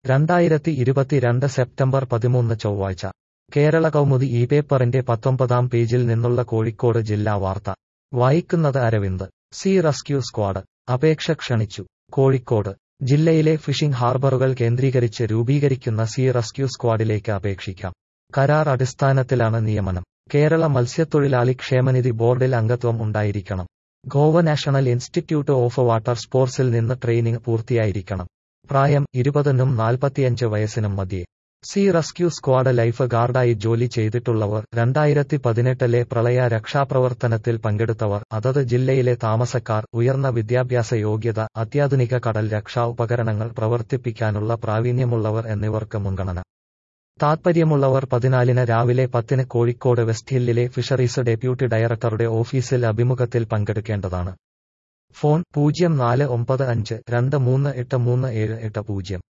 രണ്ടായിരത്തി ഇരുപത്തിരണ്ട് സെപ്റ്റംബർ പതിമൂന്ന് ചൊവ്വാഴ്ച കേരള കൗമുദി ഈ പേപ്പറിന്റെ പത്തൊമ്പതാം പേജിൽ നിന്നുള്ള കോഴിക്കോട് ജില്ലാ വാർത്ത വായിക്കുന്നത് അരവിന്ദ് സീ റെസ്ക്യൂ സ്ക്വാഡ് അപേക്ഷ ക്ഷണിച്ചു കോഴിക്കോട് ജില്ലയിലെ ഫിഷിംഗ് ഹാർബറുകൾ കേന്ദ്രീകരിച്ച് രൂപീകരിക്കുന്ന സീ റെസ്ക്യൂ സ്ക്വാഡിലേക്ക് അപേക്ഷിക്കാം കരാർ അടിസ്ഥാനത്തിലാണ് നിയമനം കേരള മത്സ്യത്തൊഴിലാളി ക്ഷേമനിധി ബോർഡിൽ അംഗത്വം ഉണ്ടായിരിക്കണം Goa national institute of water സ്പോർട്സിൽ നിന്ന് ട്രെയിനിംഗ് പൂർത്തിയായിരിക്കണം പ്രായം ഇരുപതിനും നാൽപ്പത്തിയഞ്ച് വയസ്സിനും മധ്യേ സീ റെസ്ക്യൂ സ്ക്വാഡ് ലൈഫ് ഗാർഡായി ജോലി ചെയ്തിട്ടുള്ളവർ രണ്ടായിരത്തി പതിനെട്ടിലെ പ്രളയ രക്ഷാപ്രവർത്തനത്തിൽ പങ്കെടുത്തവർ അതത് ജില്ലയിലെ താമസക്കാർ ഉയർന്ന വിദ്യാഭ്യാസ യോഗ്യത അത്യാധുനിക കടൽ രക്ഷാ ഉപകരണങ്ങൾ പ്രവർത്തിപ്പിക്കാനുള്ള പ്രാവീണ്യമുള്ളവർ എന്നിവർക്ക് മുൻഗണന താത്പര്യമുള്ളവർ പതിനാലിന് രാവിലെ പത്തിന് കോഴിക്കോട് വെസ്റ്റ് ഹില്ലിലെ ഫിഷറീസ് ഡെപ്യൂട്ടി ഡയറക്ടറുടെ ഓഫീസിൽ അഭിമുഖത്തിൽ പങ്കെടുക്കേണ്ടതാണ് ഫോൺ പൂജ്യം നാല് ഒമ്പത് അഞ്ച് രണ്ട് മൂന്ന് എട്ട് മൂന്ന് ഏഴ് എട്ട് പൂജ്യം